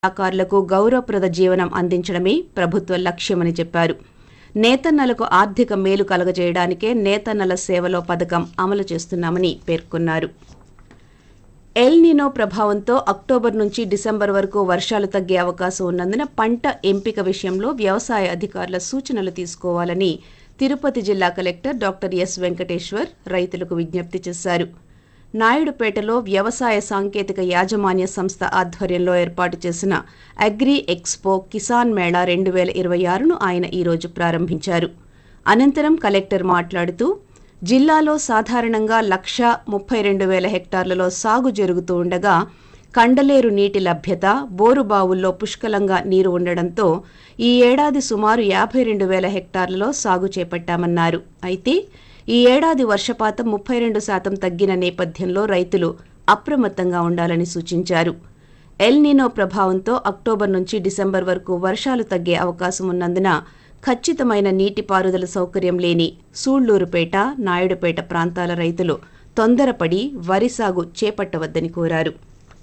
కళాకారులకు గౌరవప్రద జీవనం అందించడమే ప్రభుత్వ లక్ష్యమని చెప్పారు నేతన్నలకు ఆర్థిక మేలు కలగజేయడానికే నేతన్నల సేవలో పథకం అమలు చేస్తున్నామని పేర్కొన్నారు ఎల్ నినో ప్రభావంతో అక్టోబర్ నుంచి డిసెంబర్ వరకు వర్షాలు తగ్గే అవకాశం ఉన్నందున పంట ఎంపిక విషయంలో వ్యవసాయ అధికారుల సూచనలు తీసుకోవాలని తిరుపతి జిల్లా కలెక్టర్ డాక్టర్ ఎస్ వెంకటేశ్వర్ రైతులకు విజ్ఞప్తి చేశారు నాయుడుపేటలో వ్యవసాయ సాంకేతిక యాజమాన్య సంస్థ ఆధ్వర్యంలో ఏర్పాటు చేసిన అగ్రి ఎక్స్పో కిసాన్ మేళా రెండు వేల ఇరవై ఆరును ఆయన ఈరోజు ప్రారంభించారు అనంతరం కలెక్టర్ మాట్లాడుతూ జిల్లాలో సాధారణంగా లక్ష ముప్పై రెండు వేల హెక్టార్లలో సాగు జరుగుతూ ఉండగా కండలేరు నీటి లభ్యత బోరు బావుల్లో పుష్కలంగా నీరు ఉండడంతో ఈ ఏడాది సుమారు యాభై రెండు వేల హెక్టార్లలో సాగు చేపట్టామన్నారు అయితే ఈ ఏడాది వర్షపాతం ముప్పై రెండు శాతం తగ్గిన నేపథ్యంలో రైతులు అప్రమత్తంగా ఉండాలని సూచించారు ఎల్ నినో ప్రభావంతో అక్టోబర్ నుంచి డిసెంబర్ వరకు వర్షాలు తగ్గే అవకాశం ఉన్నందున ఖచ్చితమైన నీటిపారుదల సౌకర్యం లేని సూళ్లూరుపేట నాయుడుపేట ప్రాంతాల రైతులు తొందరపడి వరి సాగు చేపట్టవద్దని కోరారు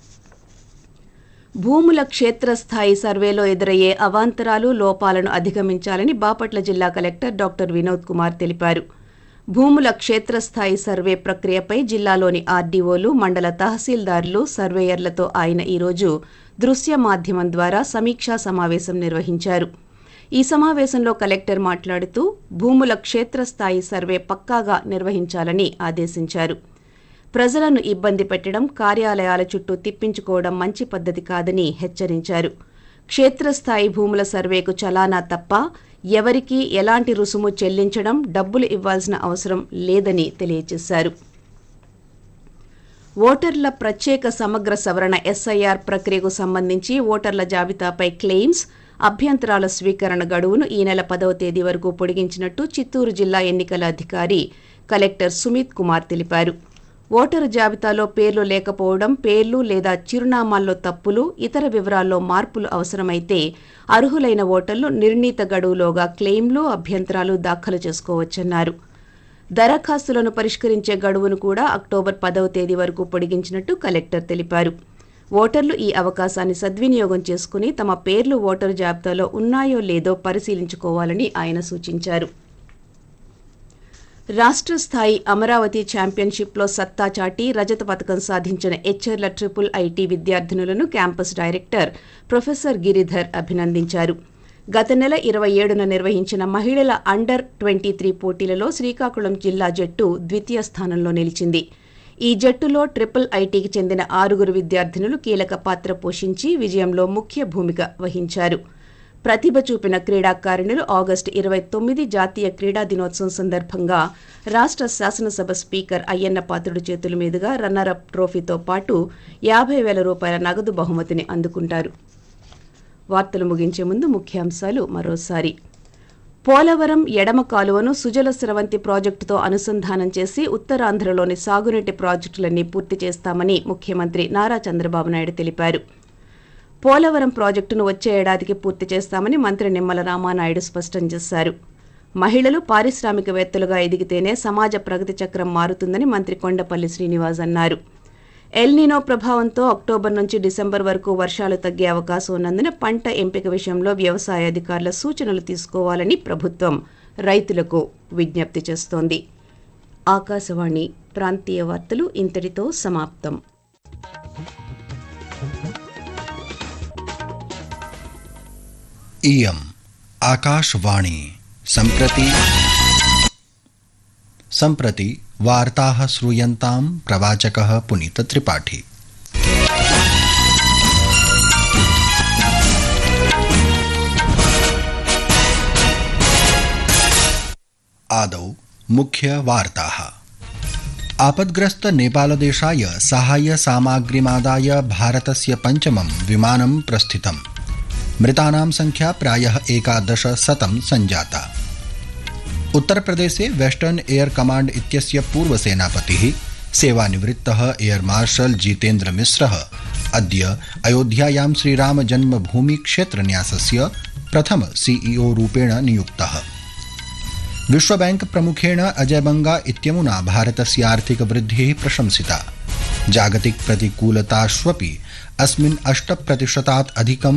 భూముల క్షేత్రస్థాయి సర్వేలో ఎదురయ్యే అవాంతరాలు లోపాలను అధిగమించాలని బాపట్ల జిల్లా కలెక్టర్ డాక్టర్ వినోద్ కుమార్ తెలిపారు భూముల క్షేత్రస్థాయి సర్వే ప్రక్రియపై జిల్లాలోని ఆర్డీఓలు మండల తహసీల్దారులు సర్వేయర్లతో ఆయన ఈరోజు దృశ్య మాధ్యమం ద్వారా సమీక్షా సమావేశం నిర్వహించారు ఈ సమావేశంలో కలెక్టర్ మాట్లాడుతూ భూముల క్షేత్రస్థాయి సర్వే పక్కాగా నిర్వహించాలని ఆదేశించారు ప్రజలను ఇబ్బంది పెట్టడం కార్యాలయాల చుట్టూ తిప్పించుకోవడం మంచి పద్ధతి కాదని హెచ్చరించారు క్షేత్రస్థాయి భూముల సర్వేకు చలానా తప్ప ఎవరికీ ఎలాంటి రుసుము చెల్లించడం డబ్బులు ఇవ్వాల్సిన అవసరం లేదని తెలియజేశారు ఓటర్ల ప్రత్యేక సమగ్ర సవరణ ఎస్ఐఆర్ ప్రక్రియకు సంబంధించి ఓటర్ల జాబితాపై క్లెయిమ్స్ అభ్యంతరాల స్వీకరణ గడువును ఈ నెల పదవ తేదీ వరకు పొడిగించినట్టు చిత్తూరు జిల్లా ఎన్నికల అధికారి కలెక్టర్ సుమిత్ కుమార్ తెలిపారు ఓటరు జాబితాలో పేర్లు లేకపోవడం పేర్లు లేదా చిరునామాల్లో తప్పులు ఇతర వివరాల్లో మార్పులు అవసరమైతే అర్హులైన ఓటర్లు నిర్ణీత గడువులోగా క్లెయిమ్లు అభ్యంతరాలు దాఖలు చేసుకోవచ్చన్నారు దరఖాస్తులను పరిష్కరించే గడువును కూడా అక్టోబర్ పదవ తేదీ వరకు పొడిగించినట్టు కలెక్టర్ తెలిపారు ఓటర్లు ఈ అవకాశాన్ని సద్వినియోగం చేసుకుని తమ పేర్లు ఓటరు జాబితాలో ఉన్నాయో లేదో పరిశీలించుకోవాలని ఆయన సూచించారు రాష్ట్ర స్థాయి అమరావతి ఛాంపియన్షిప్లో సత్తా చాటి రజత పథకం సాధించిన హెచ్ఆర్ల ట్రిపుల్ ఐటీ విద్యార్థినులను క్యాంపస్ డైరెక్టర్ ప్రొఫెసర్ గిరిధర్ అభినందించారు గత నెల ఇరవై ఏడున నిర్వహించిన మహిళల అండర్ ట్వంటీ త్రీ పోటీలలో శ్రీకాకుళం జిల్లా జట్టు ద్వితీయ స్థానంలో నిలిచింది ఈ జట్టులో ట్రిపుల్ ఐటీకి చెందిన ఆరుగురు విద్యార్థినులు కీలక పాత్ర పోషించి విజయంలో ముఖ్య భూమిక వహించారు ప్రతిభ చూపిన క్రీడాకారిణులు ఆగస్టు ఇరవై తొమ్మిది జాతీయ క్రీడా దినోత్సవం సందర్భంగా రాష్ట్ర శాసనసభ స్పీకర్ అయ్యన్న పాత్రుడు చేతుల మీదుగా రన్నరప్ ట్రోఫీతో పాటు యాభై వేల రూపాయల నగదు బహుమతిని అందుకుంటారు వార్తలు ముగించే ముందు ముఖ్యాంశాలు మరోసారి పోలవరం ఎడమ కాలువను సుజల స్రవంతి ప్రాజెక్టుతో అనుసంధానం చేసి ఉత్తరాంధ్రలోని సాగునీటి ప్రాజెక్టులన్నీ పూర్తి చేస్తామని ముఖ్యమంత్రి నారా చంద్రబాబు నాయుడు తెలిపారు పోలవరం ప్రాజెక్టును వచ్చే ఏడాదికి పూర్తి చేస్తామని మంత్రి నిమ్మల రామానాయుడు స్పష్టం చేశారు మహిళలు పారిశ్రామికవేత్తలుగా ఎదిగితేనే సమాజ ప్రగతి చక్రం మారుతుందని మంత్రి కొండపల్లి శ్రీనివాస్ అన్నారు ఎల్నినో ప్రభావంతో అక్టోబర్ నుంచి డిసెంబర్ వరకు వర్షాలు తగ్గే అవకాశం ఉన్నందున పంట ఎంపిక విషయంలో వ్యవసాయ అధికారుల సూచనలు తీసుకోవాలని ప్రభుత్వం రైతులకు విజ్ఞప్తి చేస్తోంది ఆకాశవాణి ప్రాంతీయ వార్తలు ఇంతటితో సమాప్తం इयम् आकाशवाणी सम्प्रति सम्प्रति वार्ताः श्रूयन्तां प्रवाचकः पुनीतत्रिपाठी आदौ मुख्यवार्ताः आपद्ग्रस्त नेपालदेशाय साहाय्य सामाग्रिमादाय भारतस्य पञ्चमं विमानं प्रस्थितम् मृतानां संख्या प्रायः एकादश शतं सञ्जाता उत्तरप्रदेशे वेस्टर्न एयर कमाण्ड इत्यस्य पूर्वसेनापतिः सेवानिवृत्तः एयर मार्शल जितेन्द्र मिश्रः अद्य अयोध्यायां श्रीराम जन्मभूमि क्षेत्रन्यासस्य प्रथम सीईओ रूपेण नियुक्तः विश्वबैंक प्रमुखेण अजय बंगा इत्यमुना भारतस्य आर्थिक वृद्धिः प्रशंसिता जागतिक प्रतिकूलताष्वपि अस्मिन् अष्ट प्रतिशतात् अधिकं